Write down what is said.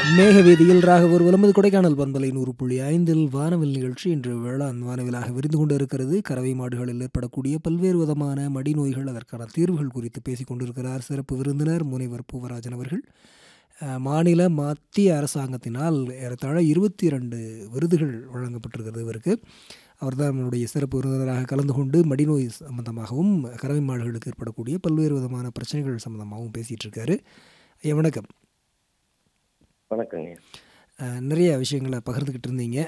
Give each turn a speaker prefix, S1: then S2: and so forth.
S1: மேகவேதியில் ராகவர் ஒலிமது கொடைக்கானல் பண்பலை நூறு புள்ளி ஐந்தில் வானவில் நிகழ்ச்சி இன்று வேளாண் வானவிலாக விரிந்து கொண்டு இருக்கிறது கறவை மாடுகளில் ஏற்படக்கூடிய பல்வேறு விதமான மடிநோய்கள் அதற்கான தீர்வுகள் குறித்து பேசிக் கொண்டிருக்கிறார் சிறப்பு விருந்தினர் முனைவர் பூவராஜன் அவர்கள் அஹ், மாநில மத்திய அரசாங்கத்தினால் ஏறத்தாழ இருபத்தி இரண்டு விருதுகள் வழங்கப்பட்டிருக்கிறது இவருக்கு அவர்தான் நம்மளுடைய சிறப்பு விருந்தினராக கலந்து கொண்டு மடிநோய் சம்பந்தமாகவும் கறவை மாடுகளுக்கு ஏற்படக்கூடிய பல்வேறு விதமான பிரச்சனைகள் சம்பந்தமாகவும் பேசிகிட்டு இருக்காரு ஐயா வணக்கம்
S2: வணக்கங்க
S1: அஹ், நிறைய விஷயங்களை பகிர்ந்துக்கிட்டு இருந்தீங்க